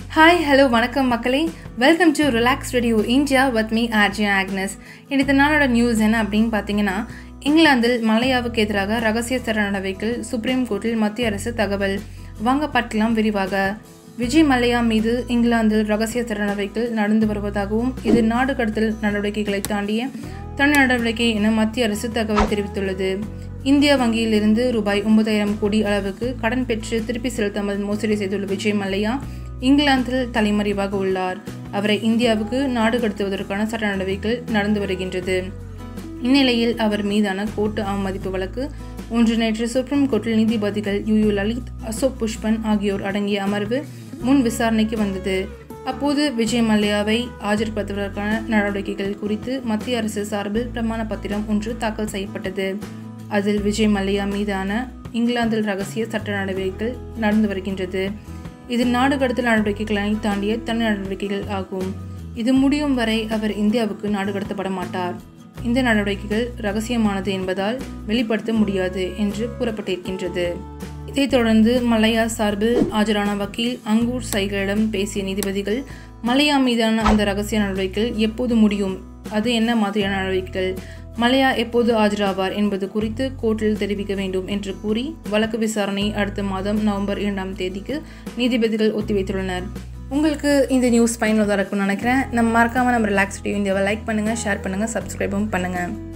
hi hello வணக்கம் மக்களே welcome to relax radio India with me RJ Agnes இன்னைக்கு நாளோட நியூஸ் என்ன அப்படின்னு பார்த்தீங்கன்னா இங்கிலாந்தில் மலையாவுக்கு எதிராக ரகசிய சட்ட நடவடிக்கைகள் சுப்ரீம் கோர்ட்டில் மத்திய அரசு தகவல் வாங்க பார்க்கலாம் விரிவாக விஜய் மல்லையா மீது இங்கிலாந்தில் ரகசிய சட்ட நடவடிக்கைகள் நடந்து வருவதாகவும் இது நாடு கடத்தல் நடவடிக்கைகளை தாண்டிய தனி நடவடிக்கை என மத்திய அரசு தகவல் தெரிவித்துள்ளது இந்திய வங்கியிலிருந்து ரூபாய் ஒன்பதாயிரம் கோடி அளவுக்கு கடன் பெற்று திருப்பி செலுத்தாமல் மோசடி செய்துள்ள விஜய் மல்லையா இங்கிலாந்தில் தலைமறைவாக உள்ளார் அவரை இந்தியாவுக்கு நாடு கடத்துவதற்கான சட்ட நடவடிக்கைகள் நடந்து வருகின்றது இந்நிலையில் அவர் மீதான கோர்ட்டு அவமதிப்பு வழக்கு ஒன்று நேற்று சுப்ரீம் கோர்ட்டில் நீதிபதிகள் யு யு லலித் அசோக் புஷ்பன் ஆகியோர் அடங்கிய அமர்வு முன் விசாரணைக்கு வந்தது அப்போது விஜய் மல்லையாவை ஆஜர்படுத்துவதற்கான நடவடிக்கைகள் குறித்து மத்திய அரசு சார்பில் பிரமாண பத்திரம் ஒன்று தாக்கல் செய்யப்பட்டது அதில் விஜய் மல்லையா மீதான இங்கிலாந்தில் ரகசிய சட்ட நடவடிக்கைகள் நடந்து வருகின்றது இது நாடு கடத்தல் நடவடிக்கைகளை தாண்டிய தனி நடவடிக்கைகள் ஆகும் இது முடியும் வரை அவர் இந்தியாவுக்கு நாடு கடத்தப்பட மாட்டார் இந்த நடவடிக்கைகள் ரகசியமானது என்பதால் வெளிப்படுத்த முடியாது என்று கூறப்பட்டிருக்கின்றது இதைத் தொடர்ந்து மலையா சார்பில் ஆஜரான வக்கீல் அங்கூர் சைகளிடம் பேசிய நீதிபதிகள் மலையா மீதான அந்த ரகசிய நடவடிக்கைகள் எப்போது முடியும் அது என்ன மாதிரியான நடவடிக்கைகள் மலையா எப்போது ஆஜராவார் என்பது குறித்து கோர்ட்டில் தெரிவிக்க வேண்டும் என்று கூறி வழக்கு விசாரணை அடுத்த மாதம் நவம்பர் இரண்டாம் தேதிக்கு நீதிபதிகள் ஒத்திவைத்துள்ளனர் உங்களுக்கு இந்த நியூஸ் பயனுள்ளதாக இருக்கும்னு நினைக்கிறேன் நம்ம மறக்காமல் நம்ம ரிலாக்ஸ் இந்தியாவை லைக் பண்ணுங்கள் ஷேர் பண்ணுங்கள் சப்ஸ்கிரைபும் பண்ணுங்கள்